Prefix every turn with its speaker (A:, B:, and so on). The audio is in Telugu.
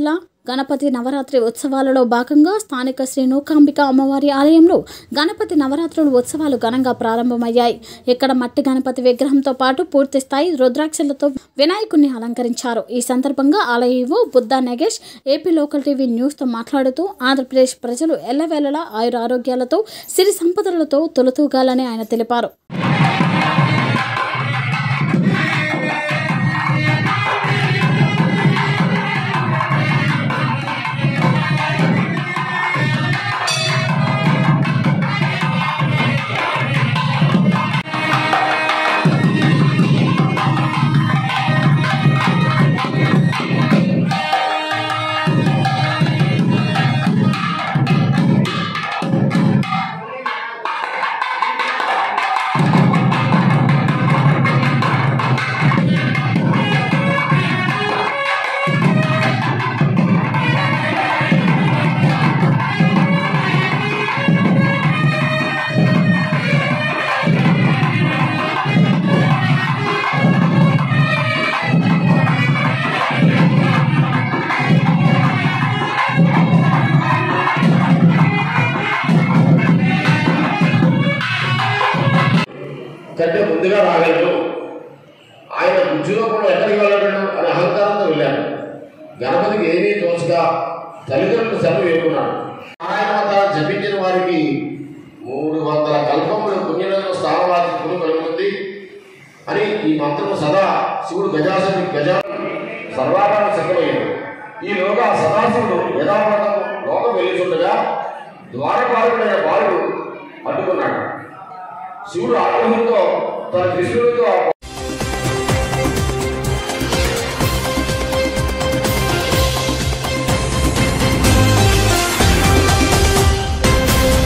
A: జిల్లా గణపతి నవరాత్రి ఉత్సవాలలో భాగంగా స్థానిక శ్రీ నూకాంబిక అమ్మవారి ఆలయంలో గణపతి నవరాత్రుల ఉత్సవాలు ఘనంగా ప్రారంభమయ్యాయి ఇక్కడ మట్టి గణపతి విగ్రహంతో పాటు పూర్తి స్థాయి రుద్రాక్షలతో వినాయకుడిని అలంకరించారు ఈ సందర్భంగా ఆలయ EO Buddha Nagesh AP local TV న్యూస్తో మాట్లాడుతూ ఆంధ్రప్రదేశ్ ప్రజలు ఎల్లవేళలా ఆయుర ఆరోగ్యాలతో సిరి సంపదలతో తొలతూగాలని ఆయన తెలిపారు
B: కంటే ముందుగా రాగలడు ఆయన బుద్ధిలో కూడా ఎక్కడికి వెళ్ళగలడు అనే అహంకారంతో వెళ్ళాడు గణపతికి ఏమీ తోచగా తల్లిదండ్రులు సెలవు వేడుకున్నాడు నారాయణ మంత్రాలు జపించిన వారికి మూడు వందల కల్పములు పుణ్యనంలో స్థానవాది పురుగు కలుగుతుంది అని ఈ మంత్రం సదా శివుడు గజాసుని గజా సర్వాభరణ సిద్ధమయ్యాడు ఈలోగా సదాశివుడు యథాపథం లోకం వెలుచుండగా ద్వారపాలకుడైన బాలుడు అడ్డుకున్నాడు శివుడు ఆగ్రహంతో తన కృష్ణుడితో